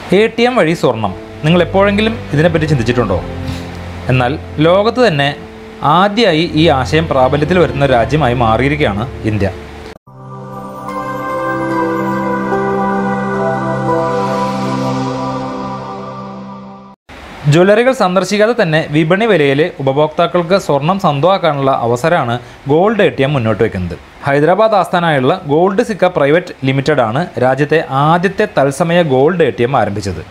A T M വഴി സ്വർണം നിങ്ങൾ എപ്പോഴെങ്കിലും ഇതിനെപ്പറ്റി ചിന്തിച്ചിട്ടുണ്ടോ എന്നാൽ ലോകത്ത് തന്നെ ആദ്യമായി ഈ ആശയം പ്രാബല്യത്തിൽ വരുന്ന രാജ്യമായി മാറിയിരിക്കുകയാണ് ഇന്ത്യ ജ്വല്ലറികൾ സന്ദർശിക്കാതെ തന്നെ വിപണി വിലയിൽ ഉപഭോക്താക്കൾക്ക് സ്വർണം സ്വന്തമാക്കാനുള്ള അവസരമാണ് ഗോൾഡ് എ ടി എം മുന്നോട്ട് വയ്ക്കുന്നത് ഹൈദരാബാദ് ആസ്ഥാനമായുള്ള ഗോൾഡ് സിക്ക പ്രൈവറ്റ് ലിമിറ്റഡ് ആണ് രാജ്യത്തെ ആദ്യത്തെ തത്സമയ ഗോൾഡ് എ ടി എം ആരംഭിച്ചത്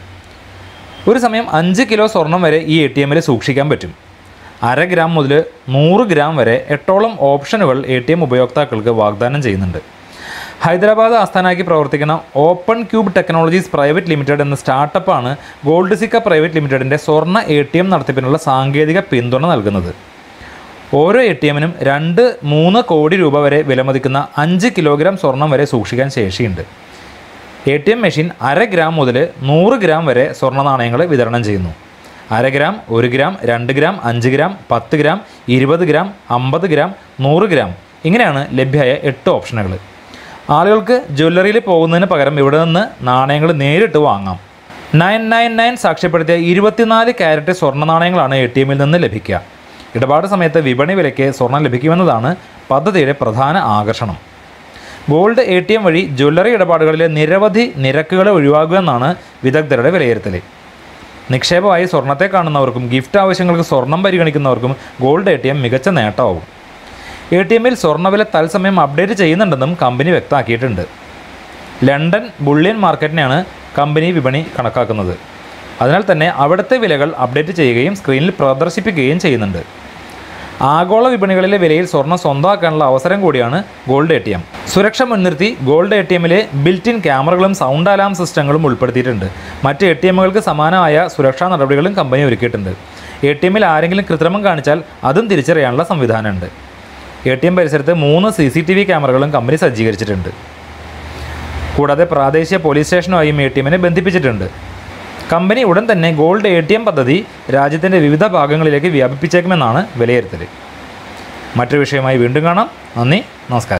ഒരു സമയം അഞ്ച് കിലോ സ്വർണം വരെ ഈ എ ടി എമ്മിൽ സൂക്ഷിക്കാൻ പറ്റും അര ഗ്രാം മുതൽ നൂറ് ഗ്രാം വരെ എട്ടോളം ഓപ്ഷനുകൾ എ ടി എം ഉപയോക്താക്കൾക്ക് വാഗ്ദാനം ചെയ്യുന്നുണ്ട് ഹൈദരാബാദ് ആസ്ഥാനമാക്കി പ്രവർത്തിക്കുന്ന open cube technologies private limited എന്ന സ്റ്റാർട്ടപ്പാണ് ഗോൾഡ് സിക്ക പ്രൈവറ്റ് ലിമിറ്റഡിൻ്റെ സ്വർണ്ണ എ ടി എം നടത്തിപ്പിനുള്ള സാങ്കേതിക പിന്തുണ നൽകുന്നത് ഓരോ എ ടി എമ്മിനും രണ്ട് മൂന്ന് കോടി രൂപ വരെ വിലമതിക്കുന്ന അഞ്ച് കിലോഗ്രാം സ്വർണം വരെ സൂക്ഷിക്കാൻ ശേഷിയുണ്ട് എ ടി എം മെഷീൻ അര ഗ്രാം മുതൽ നൂറ് ഗ്രാം വരെ സ്വർണ്ണ നാണയങ്ങൾ വിതരണം ചെയ്യുന്നു അര ഗ്രാം ഒരു ഗ്രാം രണ്ട് ഗ്രാം അഞ്ച് ഗ്രാം പത്ത് ഗ്രാം ഇരുപത് ഗ്രാം അമ്പത് ഗ്രാം നൂറ് ഗ്രാം ഇങ്ങനെയാണ് ലഭ്യമായ എട്ട് ഓപ്ഷനുകൾ ആളുകൾക്ക് ജ്വല്ലറിയിൽ പോകുന്നതിന് പകരം ഇവിടെ നിന്ന് നാണയങ്ങൾ നേരിട്ട് വാങ്ങാം നയൻ നയൻ നയൻ സാക്ഷ്യപ്പെടുത്തിയ ഇരുപത്തിനാല് ക്യാരറ്റ് സ്വർണ്ണ നാണയങ്ങളാണ് എ ടി എമ്മിൽ നിന്ന് ലഭിക്കുക ഇടപാട് സമയത്ത് വിപണി വിലയ്ക്ക് സ്വർണം ലഭിക്കുമെന്നതാണ് പദ്ധതിയുടെ പ്രധാന ആകർഷണം ഗോൾഡ് എ ടി എം വഴി ജ്വല്ലറി ഇടപാടുകളിലെ നിരവധി നിരക്കുകൾ ഒഴിവാകുമെന്നാണ് വിദഗ്ധരുടെ വിലയിരുത്തൽ നിക്ഷേപമായി സ്വർണത്തെ കാണുന്നവർക്കും ഗിഫ്റ്റ് ആവശ്യങ്ങൾക്ക് സ്വർണം പരിഗണിക്കുന്നവർക്കും ഗോൾഡ് എ ടി എം മികച്ച നേട്ടമാവും എ ടി എമ്മിൽ സ്വർണ്ണവില തത്സമയം അപ്ഡേറ്റ് ചെയ്യുന്നുണ്ടെന്നും കമ്പനി വ്യക്തമാക്കിയിട്ടുണ്ട് ലണ്ടൻ ബുള്ളിയൻ മാർക്കറ്റിനെയാണ് കമ്പനി വിപണി കണക്കാക്കുന്നത് അതിനാൽ തന്നെ അവിടുത്തെ വിലകൾ അപ്ഡേറ്റ് ചെയ്യുകയും സ്ക്രീനിൽ പ്രദർശിപ്പിക്കുകയും ചെയ്യുന്നുണ്ട് ആഗോള വിപണികളിലെ വിലയിൽ സ്വർണ്ണം സ്വന്തമാക്കാനുള്ള അവസരം കൂടിയാണ് ഗോൾഡ് എ ടി എം സുരക്ഷ മുൻനിർത്തി ഗോൾഡ് എ ടി എമ്മിലെ ബിൽറ്റ് ഇൻ ക്യാമറകളും സൗണ്ട് അലാം സിസ്റ്റങ്ങളും ഉൾപ്പെടുത്തിയിട്ടുണ്ട് മറ്റ് എ ടി എമ്മുകൾക്ക് സമാനമായ സുരക്ഷാ നടപടികളും കമ്പനി ഒരുക്കിയിട്ടുണ്ട് എ ടി എമ്മിൽ ആരെങ്കിലും കൃത്രിമം കാണിച്ചാൽ അതും തിരിച്ചറിയാനുള്ള സംവിധാനമുണ്ട് എ ടി എം പരിസരത്ത് മൂന്ന് സി സി ടി വി ക്യാമറകളും കമ്പനി സജ്ജീകരിച്ചിട്ടുണ്ട് കൂടാതെ പ്രാദേശിക പോലീസ് സ്റ്റേഷനുമായും എ ടി എമ്മിനെ ബന്ധിപ്പിച്ചിട്ടുണ്ട് കമ്പനി ഉടൻ തന്നെ ഗോൾഡ് എ ടി എം പദ്ധതി രാജ്യത്തിൻ്റെ വിവിധ ഭാഗങ്ങളിലേക്ക് വ്യാപിപ്പിച്ചേക്കുമെന്നാണ് വിലയിരുത്തൽ മറ്റൊരു വിഷയമായി വീണ്ടും കാണാം നന്ദി നമസ്കാരം